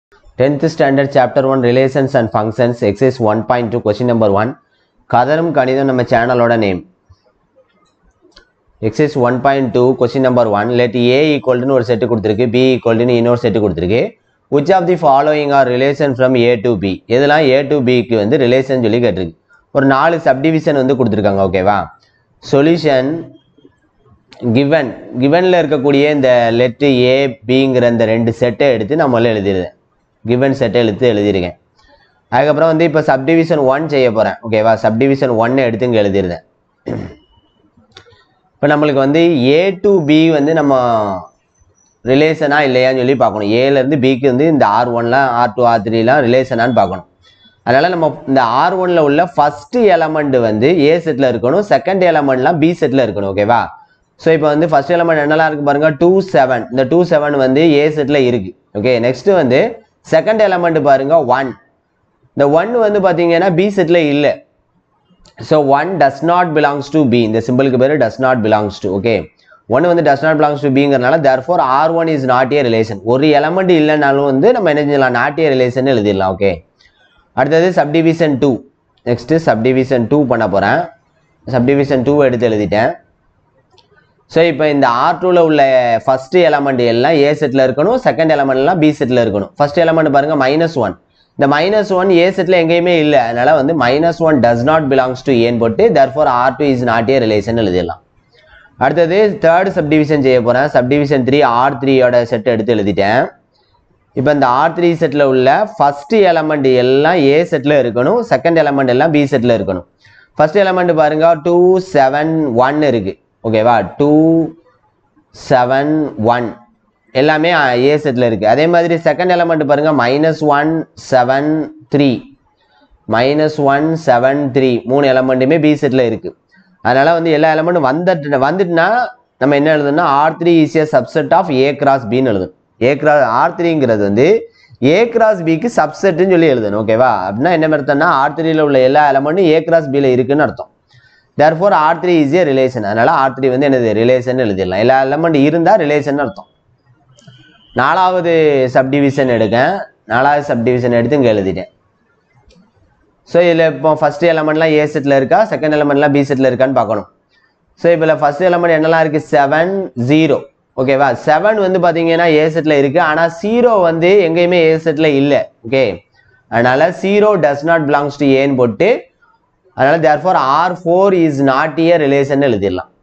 tenth standard chapter one relations and functions exercise one point two question number one கதரும் கணிதம் நம்ம சேனலோட name exercise one point two question number one let A ஈக்குவல்டுன்னு ஒரு set கொடுத்துருக்கு B ஈக்குவல்டுன்னு இன்னொரு செட்டு கொடுத்துருக்கு which of the following are relation from A to B இதெல்லாம் ஏ டு பிக்கு வந்து ரிலேஷன் சொல்லி கேட்டிருக்கு ஒரு நாலு சப்டிவிஷன் வந்து கொடுத்துருக்காங்க ஓகேவா சொல்யூஷன் கிவன் கிவனில் இருக்கக்கூடிய இந்த லெட்டு ஏ பிங்கிற இந்த ரெண்டு செட்டை எடுத்து நம்மள எழுதிடுறேன் கிவன் செட்டை எடுத்து எழுதிருக்கேன் அதுக்கப்புறம் வந்து இப்போ சப்டிவிஷன் ஒன் செய்ய போகிறேன் ஓகேவா சப்டிவிஷன் ஒன்னு எடுத்து இங்கே எழுதிருந்தேன் இப்போ நம்மளுக்கு வந்து ஏ டு பி வந்து நம்ம ரிலேஷனா இல்லையான்னு சொல்லி பார்க்கணும் ஏலேருந்து பிக்கு வந்து இந்த ஆர் ஒன்லாம் ஆர் டூ ஆர் த்ரீலாம் ரிலேஷனான்னு பார்க்கணும் அதனால் நம்ம இந்த ஆர் ஒன்ல உள்ள ஃபர்ஸ்ட் எலமெண்ட் வந்து ஏ செட்டில் இருக்கணும் செகண்ட் எலமெண்ட்லாம் பி செட்டில் இருக்கணும் ஓகேவா ஸோ இப்போ வந்து ஃபர்ஸ்ட் எலமெண்ட் என்னெல்லாம் இருக்கு பாருங்க டூ செவன் இந்த டூ செவன் வந்து ஏ செட்டில் இருக்கு ஓகே நெக்ஸ்ட் வந்து செகண்ட் எலமெண்ட் பாருங்க ஒன் இந்த ஒன் வந்து பார்த்தீங்கன்னா பி செட்டில் இல்லை so one does not belongs to B இந்த சிம்பிளுக்கு pair does not belongs to okay one வந்து டஸ் நாட் பிலாங்ஸ் டு பிங்கிறனால therefore R one is not a relation ஒரு எலமெண்ட் இல்லைனாலும் வந்து நம்ம என்ன செஞ்சலாம் நாட் ஏ ரிலேஷன் எழுதிடலாம் ஓகே அடுத்தது subdivision two next subdivision two பண்ண போகிறேன் சப்டிவிஷன் டூ எடுத்து எழுதிட்டேன் ஸோ இப்போ இந்த ஆர் டூவில் உள்ள ஃபர்ஸ்ட் எலமெண்ட் எல்லாம் ஏ செட்டில் இருக்கணும் செகண்ட் எலமெண்ட்லாம் பி செட்டில் இருக்கணும் ஃபர்ஸ்ட் எலமெண்ட் பாருங்க மைனஸ் ஒன் இந்த மைனஸ் ஒன் ஏ செட்டில் எங்கேயுமே இல்லை அதனால வந்து minus one does not belongs to ஏன்னு போட்டு therefore R two is not a relation எழுதிடலாம் அடுத்தது தேர்ட் சப்டிவிஷன் செய்ய போகிறேன் சப்டிவிஷன் த்ரீ ஆர் த்ரீயோட செட் எடுத்து எழுதிட்டேன் இப்போ இந்த ஆர் த்ரீ செட்டில் உள்ள ஃபர்ஸ்ட் எலமெண்ட் எல்லாம் ஏ செட்டில் இருக்கணும் செகண்ட் எலமெண்ட் எல்லாம் பி செட்டில் இருக்கணும் ஃபர்ஸ்ட் எலமெண்ட் பாருங்க டூ செவன் ஒன் இருக்கு ஓகேவா டூ செவன் ஒன் எல்லாமே ஏ செட்டில் இருக்கு அதே மாதிரி செகண்ட் எலமெண்ட் பாருங்க minus one seven three minus one seven three மூணு எலமெண்ட்டுமே பி செட்டில் இருக்கு அதனால வந்து எல்லா எலமெண்ட்டும் வந்துட்டு வந்துட்டுனா நம்ம என்ன எழுதணும்னா R three is a subset of A cross பின்னு எழுதணும் ஏ கிராஸ் ஆர் த்ரீங்கிறது வந்து ஏ கிராஸ் பிக்கு சப்செட்னு சொல்லி எழுதணும் ஓகேவா அப்படின்னா என்ன அர்த்தம்னா ஆர் த்ரீல உள்ள எல்லா எலமெண்ட்டும் ஏ கிராஸ் பியில் இருக்குன்னு அர்த்தம் therefore R three is a relation அதனால ஆர் த்ரீ வந்து என்னது ரிலேஷன் எழுதிடலாம் எல்லா எலமெண்ட் இருந்தால் ரிலேஷன் அர்த்தம் நாலாவது சப்டிவிஷன் எடுக்கேன் நாலாவது சப்டிவிஷன் எடுத்து இங்கே எழுதிட்டேன் ஸோ இதில் இப்போ ஃபர்ஸ்ட் எலமெண்ட்லாம் ஏ செட்டில் இருக்கா செகண்ட் எலமெண்ட்லாம் பி செட்டில் இருக்கான்னு பார்க்கணும் ஸோ இப்போ ஃபர்ஸ்ட் எலமெண்ட் என்னெல்லாம் இருக்குது செவன் ஜீரோ ஓகேவா செவன் வந்து பார்த்தீங்கன்னா ஏ செட்டில் இருக்குது ஆனால் ஜீரோ வந்து எங்கேயுமே ஏ செட்டில் இல்லை ஓகே அதனால zero does not belongs to ஏன்னு போட்டு அதனால therefore R four is not இயர் ரிலேஷன் எழுதிடலாம்